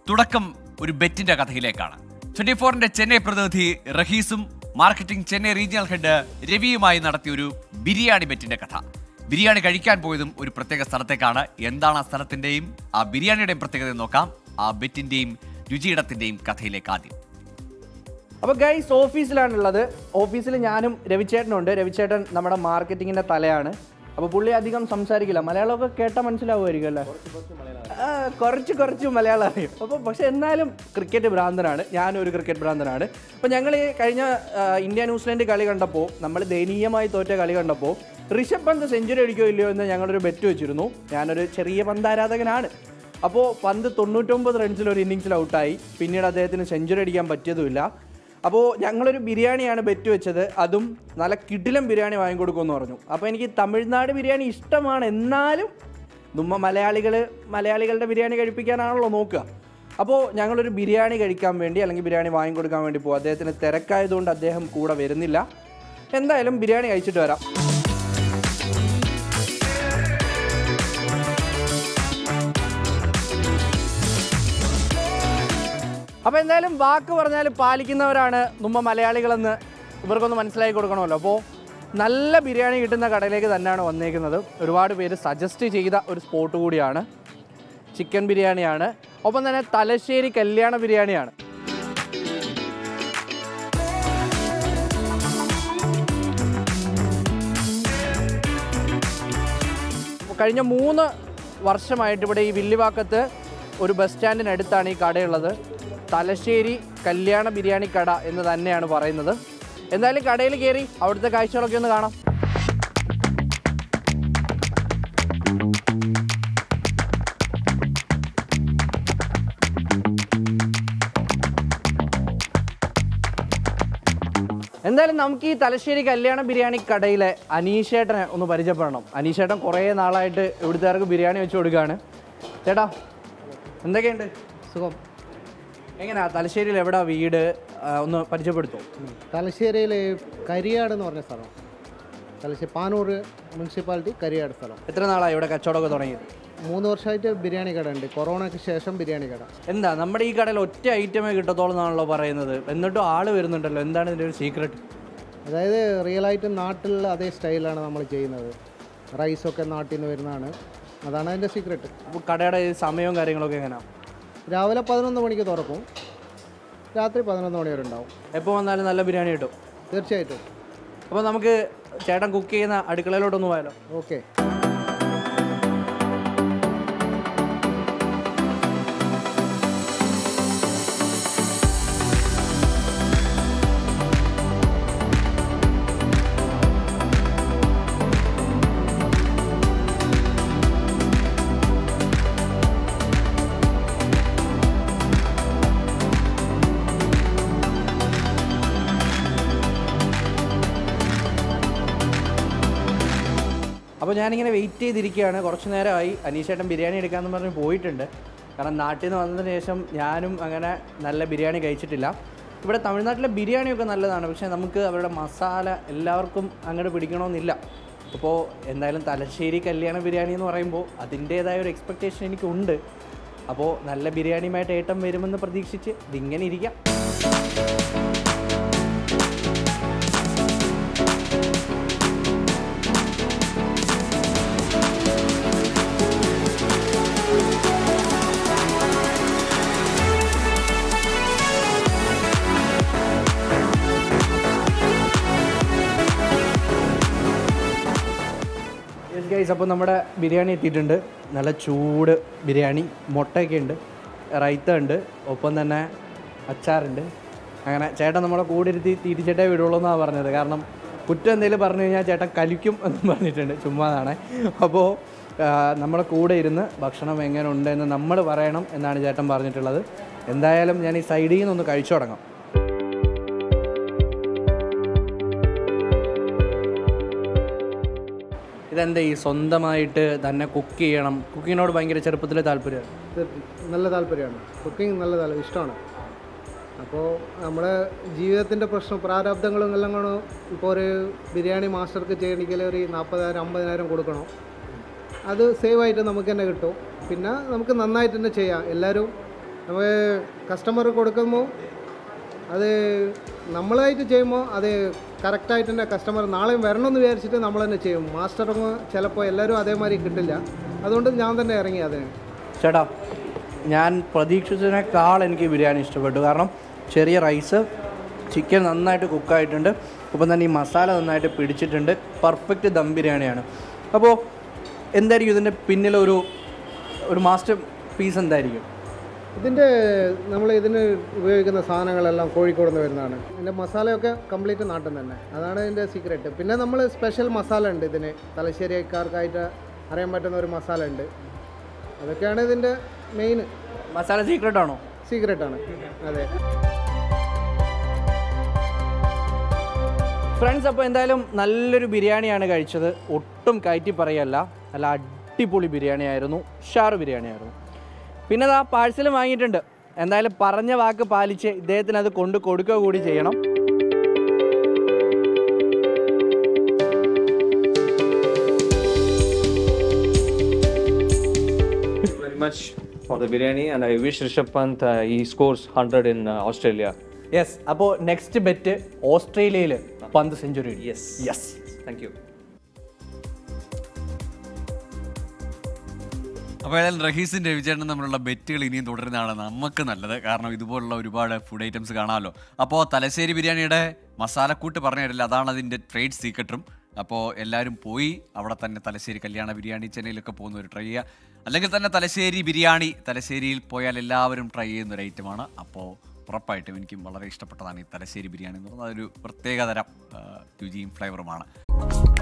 തുടക്കം ഒരു ബെറ്റിന്റെ കഥയിലേക്കാണ് ട്വന്റി ഫോറിന്റെ ചെന്നൈ പ്രതിനിധി റഹീസും മാർക്കറ്റിംഗ് ചെന്നൈ റീജിയണൽ ഹെഡ് രവിയുമായി നടത്തിയ ഒരു ബിരിയാണി ബെറ്റിന്റെ കഥ ബിരിയാണി കഴിക്കാൻ പോയതും ഒരു പ്രത്യേക സ്ഥലത്തേക്കാണ് എന്താണ് ആ സ്ഥലത്തിന്റെയും ആ ബിരിയാണിയുടെയും പ്രത്യേകത എന്ന് നോക്കാം ആ ബെറ്റിന്റെയും രുചിയിടത്തിന്റെയും കഥയിലേക്ക് ആദ്യം അപ്പോൾ ഗൈസ് ഓഫീസിലാണുള്ളത് ഓഫീസിൽ ഞാനും രവിചേട്ടനും ഉണ്ട് രവിചേട്ടൻ നമ്മുടെ മാർക്കറ്റിങ്ങിൻ്റെ തലയാണ് അപ്പോൾ പുള്ളി അധികം സംസാരിക്കില്ല മലയാളമൊക്കെ കേട്ടാൽ മനസ്സിലാവുമായിരിക്കും അല്ലേ ആ, കുറച്ച് കുറച്ച് മലയാളം അറിയും അപ്പോൾ പക്ഷെ എന്നാലും ക്രിക്കറ്റ് ഭ്രാന്തനാണ് ഞാനും ഒരു ക്രിക്കറ്റ് ഭ്രാന്തനാണ് അപ്പോൾ ഞങ്ങൾ ഈ കഴിഞ്ഞ ആ, ഇന്ത്യ ന്യൂസിലൻഡ് കളി കണ്ടപ്പോൾ നമ്മൾ ദയനീയമായി തോറ്റ കളി കണ്ടപ്പോൾ ഋഷഭ് പന്ത് സെഞ്ചുറി അടിക്കോ ഇല്ലയോ എന്ന് ഞങ്ങളൊരു ബെറ്റ് വെച്ചിരുന്നു ഞാനൊരു ചെറിയ പന്ത് ആരാധകനാണ് അപ്പോൾ പന്ത് തൊണ്ണൂറ്റൊമ്പത് റൺസിൽ ഒരു ഇന്നിങ്സിൽ ഔട്ടായി പിന്നീട് അദ്ദേഹത്തിന് സെഞ്ചുറി അടിക്കാൻ പറ്റിയതുമില്ല അപ്പോൾ ഞങ്ങളൊരു ബിരിയാണിയാണ് ബെറ്റ് വെച്ചത് അതും നല്ല കിടിലം ബിരിയാണി വാങ്ങിക്കൊടുക്കുമെന്ന് പറഞ്ഞു അപ്പോൾ എനിക്ക് തമിഴ്നാട് ബിരിയാണി ഇഷ്ടമാണ് എന്നാലും നമ്മ മലയാളികൾ മലയാളികളുടെ ബിരിയാണി കഴിപ്പിക്കാനാണല്ലോ നോക്കുക അപ്പോൾ ഞങ്ങളൊരു ബിരിയാണി കഴിക്കാൻ വേണ്ടി അല്ലെങ്കിൽ ബിരിയാണി വാങ്ങിക്കൊടുക്കാൻ വേണ്ടി പോകും അദ്ദേഹത്തിന് തിരക്കായതുകൊണ്ട് അദ്ദേഹം കൂടെ വരുന്നില്ല എന്തായാലും ബിരിയാണി കഴിച്ചിട്ട് വരാം അപ്പോൾ എന്തായാലും വാക്ക് പറഞ്ഞാൽ പാലിക്കുന്നവരാണ് നമ്മ മലയാളികളെന്ന് ഇവർക്കൊന്ന് മനസ്സിലാക്കി കൊടുക്കണമല്ലോ അപ്പോൾ നല്ല ബിരിയാണി കിട്ടുന്ന കടയിലേക്ക് തന്നെയാണ് വന്നേക്കുന്നത് ഒരുപാട് പേര് സജസ്റ്റ് ചെയ്ത ഒരു സ്പോട്ട് കൂടിയാണ് ചിക്കൻ ബിരിയാണിയാണ് ഒപ്പം തന്നെ തലശ്ശേരി കല്യാണ ബിരിയാണിയാണ് കഴിഞ്ഞ മൂന്ന് വർഷമായിട്ട് ഇവിടെ ഈ വില്ലിവാക്കത്ത് ഒരു ബസ് സ്റ്റാൻഡിനടുത്താണ് ഈ കടയുള്ളത് തലശ്ശേരി കല്യാണ ബിരിയാണി കട എന്ന് തന്നെയാണ് പറയുന്നത് എന്തായാലും കടയിൽ കയറി അവിടുത്തെ കാഴ്ചകളൊക്കെ ഒന്ന് കാണാം എന്തായാലും നമുക്ക് ഈ തലശ്ശേരി കല്യാണ ബിരിയാണി കടയിലെ അനീഷേട്ടനെ ഒന്ന് പരിചയപ്പെടണം അനീഷേട്ടൻ കുറേ നാളായിട്ട് ഇവിടുത്തുകാർക്ക് ബിരിയാണി വെച്ച് കൊടുക്കുകയാണ് ചേട്ടാ എന്തൊക്കെയുണ്ട് സുഖം എങ്ങനെയാ തലശ്ശേരിയിൽ എവിടാ വീട് ആ, ഒന്ന് പരിചയപ്പെടുത്തോ തലശ്ശേരിയിൽ കരിയാട് എന്ന് പറഞ്ഞ സ്ഥലം തലശ്ശേരി പാനൂർ മുനിസിപ്പാലിറ്റി കരിയാട് സ്ഥലം എത്ര നാളായി ഇവിടെ കച്ചവടമൊക്കെ തുടങ്ങിയത് മൂന്ന് വർഷമായിട്ട് ബിരിയാണി കട ഉണ്ട് കൊറോണയ്ക്ക് ശേഷം ബിരിയാണി കട എന്താ നമ്മുടെ ഈ കടയിൽ ഒറ്റ ഐറ്റമേ കിട്ടത്തോളം എന്നാണല്ലോ പറയുന്നത് എന്നിട്ടും ആള് വരുന്നുണ്ടല്ലോ എന്താണ് ഇതിൻ്റെ ഒരു സീക്രട്ട് അതായത് റിയലായിട്ട് നാട്ടിൽ അതേ സ്റ്റൈലാണ് നമ്മൾ ചെയ്യുന്നത് റൈസൊക്കെ നാട്ടിൽ നിന്ന് വരുന്നതാണ് അതാണ് അതിൻ്റെ സീക്രട്ട് അപ്പോൾ കടയുടെ ഈ സമയവും കാര്യങ്ങളൊക്കെ എങ്ങനെയാണ് രാവിലെ പതിനൊന്ന് മണിക്ക് തുറക്കും രാത്രി പതിനൊന്ന് മണി വരെ ഉണ്ടാവും എപ്പോൾ വന്നാലും നല്ല ബിരിയാണി കിട്ടും തീർച്ചയായിട്ടും അപ്പോൾ നമുക്ക് ചേട്ടൻ കുക്ക് ചെയ്യുന്ന അടുക്കളയിലോട്ടൊന്ന് പോയാലോ ഓക്കെ അപ്പോൾ ഞാനിങ്ങനെ വെയിറ്റ് ചെയ്തിരിക്കുകയാണ് കുറച്ച് നേരമായി അനീഷേട്ടൻ ബിരിയാണി എടുക്കാമെന്ന് പറഞ്ഞ് പോയിട്ടുണ്ട് കാരണം നാട്ടിൽ നിന്ന് വന്നതിന് ശേഷം ഞാനും അങ്ങനെ നല്ല ബിരിയാണി കഴിച്ചിട്ടില്ല ഇവിടെ തമിഴ്നാട്ടിലെ ബിരിയാണിയൊക്കെ നല്ലതാണ് പക്ഷേ നമുക്ക് അവരുടെ മസാല എല്ലാവർക്കും അങ്ങോട്ട് പിടിക്കണമെന്നില്ല അപ്പോൾ എന്തായാലും തലശ്ശേരി കല്യാണ ബിരിയാണി എന്ന് പറയുമ്പോൾ അതിൻ്റേതായ ഒരു എക്സ്പെക്റ്റേഷൻ എനിക്കുണ്ട് അപ്പോൾ നല്ല ബിരിയാണിയുമായിട്ട് ഏട്ടം വരുമെന്ന് പ്രതീക്ഷിച്ച് ഇതിങ്ങനെ ഇരിക്കാം യെസ് ഗൈസ് അപ്പോൾ നമ്മുടെ ബിരിയാണി എത്തിയിട്ടുണ്ട് നല്ല ചൂട് ബിരിയാണി മുട്ടയൊക്കെ ഉണ്ട് റൈത്ത ഉണ്ട് ഒപ്പം തന്നെ അച്ചാറുണ്ട് അങ്ങനെ ചേട്ടൻ നമ്മളെ കൂടെ ഇരുത്തി തീറ്റിച്ചേട്ടേ വിടുള്ളൂ എന്നാണ് പറഞ്ഞത് കാരണം കുറ്റം എന്തെങ്കിലും പറഞ്ഞു കഴിഞ്ഞാൽ ചേട്ടൻ കലിക്കും എന്ന് പറഞ്ഞിട്ടുണ്ട് ചുമ്മാതാണ് അപ്പോൾ നമ്മളെ കൂടെ ഇരുന്ന് ഭക്ഷണം എങ്ങനെ ഉണ്ട് എന്ന് നമ്മൾ പറയണം എന്നാണ് ചേട്ടൻ പറഞ്ഞിട്ടുള്ളത് എന്തായാലും ഞാൻ ഈ സൈഡിൽ നിന്നൊന്ന് കഴിച്ചു തുടങ്ങാം ഇതെന്താ ഈ സ്വന്തമായിട്ട് തന്നെ കുക്ക് ചെയ്യണം കുക്കിങ്ങിനോട് ഭയങ്കര ചെറുപ്പത്തിൽ താല്പര്യം തീർച്ച- നല്ല താല്പര്യമാണ് കുക്കിംഗ് നല്ല താല്പര്യം ഇഷ്ടമാണ് അപ്പോൾ നമ്മുടെ ജീവിതത്തിൻ്റെ പ്രശ്നം പ്രാരാബ്ദങ്ങളും എല്ലാം കൊണ്ട് ഇപ്പോൾ ഒരു ബിരിയാണി മാസ്റ്റർക്ക് ചെയ്യണമെങ്കിൽ ഒരു നാൽപ്പതായിരം അമ്പതിനായിരം കൊടുക്കണം അത് സേവ് ആയിട്ട് നമുക്ക് തന്നെ കിട്ടും പിന്നെ നമുക്ക് നന്നായിട്ട് തന്നെ ചെയ്യാം എല്ലാവരും നമുക്ക് കസ്റ്റമർ കൊടുക്കുമ്പോൾ അത് നമ്മളായിട്ട് ചെയ്യുമ്പോൾ അത് കറക്റ്റായിട്ട് തന്നെ കസ്റ്റമർ നാളെയും വരണമെന്ന് വിചാരിച്ചിട്ട് നമ്മൾ തന്നെ ചെയ്യും മാസ്റ്ററും ചിലപ്പോൾ എല്ലാവരും അതേമാതിരി കിട്ടില്ല അതുകൊണ്ട് ഞാൻ തന്നെ ഇറങ്ങി അതിന് ചേട്ടാ ഞാൻ പ്രതീക്ഷിച്ചതിനേക്കാൾ എനിക്ക് ബിരിയാണി ഇഷ്ടപ്പെട്ടു കാരണം ചെറിയ റൈസ് ചിക്കൻ നന്നായിട്ട് കുക്കായിട്ടുണ്ട് ഒപ്പം തന്നെ ഈ മസാല നന്നായിട്ട് പിടിച്ചിട്ടുണ്ട് പെർഫെക്റ്റ് ദം ബിരിയാണിയാണ് അപ്പോൾ എന്തായിരിക്കും ഇതിൻ്റെ പിന്നിലൊരു ഒരു മാസ്റ്റർ പീസ് എന്തായിരിക്കും ഇതിൻ്റെ നമ്മൾ ഇതിന് ഉപയോഗിക്കുന്ന സാധനങ്ങളെല്ലാം കോഴിക്കോട് നിന്ന് വരുന്നതാണ് ഇതിൻ്റെ മസാലയൊക്കെ കംപ്ലീറ്റ് നാട്ടിൽ നിന്ന് തന്നെ അതാണ് ഇതിൻ്റെ സീക്രട്ട് പിന്നെ നമ്മൾ സ്പെഷ്യൽ മസാല ഉണ്ട് ഇതിന് തലശ്ശേരിക്കാർക്കായിട്ട് അറിയാൻ പറ്റുന്ന ഒരു മസാല ഉണ്ട് അതൊക്കെയാണ് ഇതിൻ്റെ മെയിൻ മസാല സീക്രട്ട് ആണോ സീക്രട്ടാണ് അതെ ഫ്രണ്ട്സ് അപ്പോൾ എന്തായാലും നല്ലൊരു ബിരിയാണിയാണ് കഴിച്ചത് ഒട്ടും കയറ്റി പറയല്ല നല്ല അടിപൊളി ബിരിയാണി ആയിരുന്നു ഷാറ് ബിരിയാണി ആയിരുന്നു പിന്നെ അത് ആ പാഴ്സൽ വാങ്ങിയിട്ടുണ്ട് എന്തായാലും പറഞ്ഞ വാക്ക് പാലിച്ച് ഇദ്ദേഹത്തിന് അത് കൊണ്ട് കൊടുക്കുക കൂടി ചെയ്യണം very much for the biryani, and I wish Rishabh Pant uh, he scores 100 in uh, Australia. Yes അപ്പോൾ നെക്സ്റ്റ് ബെറ്റ് ഓസ്ട്രേലിയയിൽ Pant century Yes. Yes Thank you. അപ്പോൾ ഏതായാലും റഹീസിൻ്റെ രവിചേട്ടനും തമ്മിലുള്ള ബെറ്റുകൾ ഇനിയും തുടരുന്നതാണ് നമുക്ക് നല്ലത് കാരണം ഇതുപോലുള്ള ഒരുപാട് ഫുഡ് ഐറ്റംസ് കാണാമല്ലോ അപ്പോൾ തലശ്ശേരി ബിരിയാണിയുടെ മസാലക്കൂട്ട് പറഞ്ഞു തരില്ല അതാണ് അതിൻ്റെ ട്രേഡ് സീക്രട്ടും അപ്പോൾ എല്ലാവരും പോയി അവിടെ തന്നെ തലശ്ശേരി കല്യാണ ബിരിയാണി ചെന്നൈയിലൊക്കെ പോകുന്നവർ ട്രൈ ചെയ്യുക അല്ലെങ്കിൽ തന്നെ തലശ്ശേരി ബിരിയാണി തലശ്ശേരിയിൽ പോയാൽ എല്ലാവരും ട്രൈ ചെയ്യുന്ന ഒരു ഐറ്റമാണ് അപ്പോൾ ഉറപ്പായിട്ടും എനിക്കും വളരെ ഇഷ്ടപ്പെട്ടതാണ് ഈ തലശ്ശേരി ബിരിയാണി എന്ന് പറയുന്നത് അതൊരു പ്രത്യേകതരം ആ, രുചിയും ഫ്ലേവറുമാണ്